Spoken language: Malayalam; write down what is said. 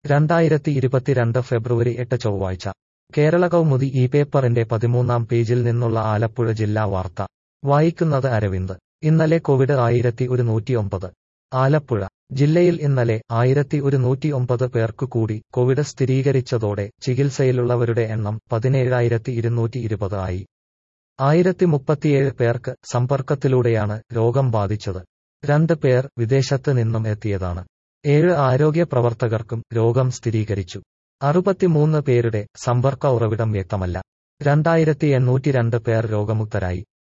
രണ്ടായിരത്തി ഇരുപത്തിരണ്ട് ഫെബ്രുവരി എട്ട് ചൊവ്വാഴ്ച കേരള കൗമുദി ഈ പേപ്പറിന്റെ പതിമൂന്നാം പേജിൽ നിന്നുള്ള ആലപ്പുഴ ജില്ലാ വാർത്ത വായിക്കുന്നത് അരവിന്ദ് ഇന്നലെ കോവിഡ് ആയിരത്തി ഒരുന്നൂറ്റിയൊമ്പത് ആലപ്പുഴ ജില്ലയിൽ ഇന്നലെ ആയിരത്തി ഒരുന്നൂറ്റി ഒമ്പത് പേർക്ക് കൂടി കോവിഡ് സ്ഥിരീകരിച്ചതോടെ ചികിത്സയിലുള്ളവരുടെ എണ്ണം പതിനേഴായിരത്തി ഇരുന്നൂറ്റി ഇരുപത് ആയി ആയിരത്തി മുപ്പത്തിയേഴ് പേർക്ക് സമ്പർക്കത്തിലൂടെയാണ് രോഗം ബാധിച്ചത് രണ്ട് പേർ വിദേശത്ത് നിന്നും എത്തിയതാണ് ഏഴ് ആരോഗ്യ പ്രവർത്തകർക്കും രോഗം സ്ഥിരീകരിച്ചു അറുപത്തിമൂന്ന് പേരുടെ സമ്പർക്ക ഉറവിടം വ്യക്തമല്ല രണ്ടായിരത്തി എണ്ണൂറ്റി രണ്ട് പേർ രോഗമുക്തരായി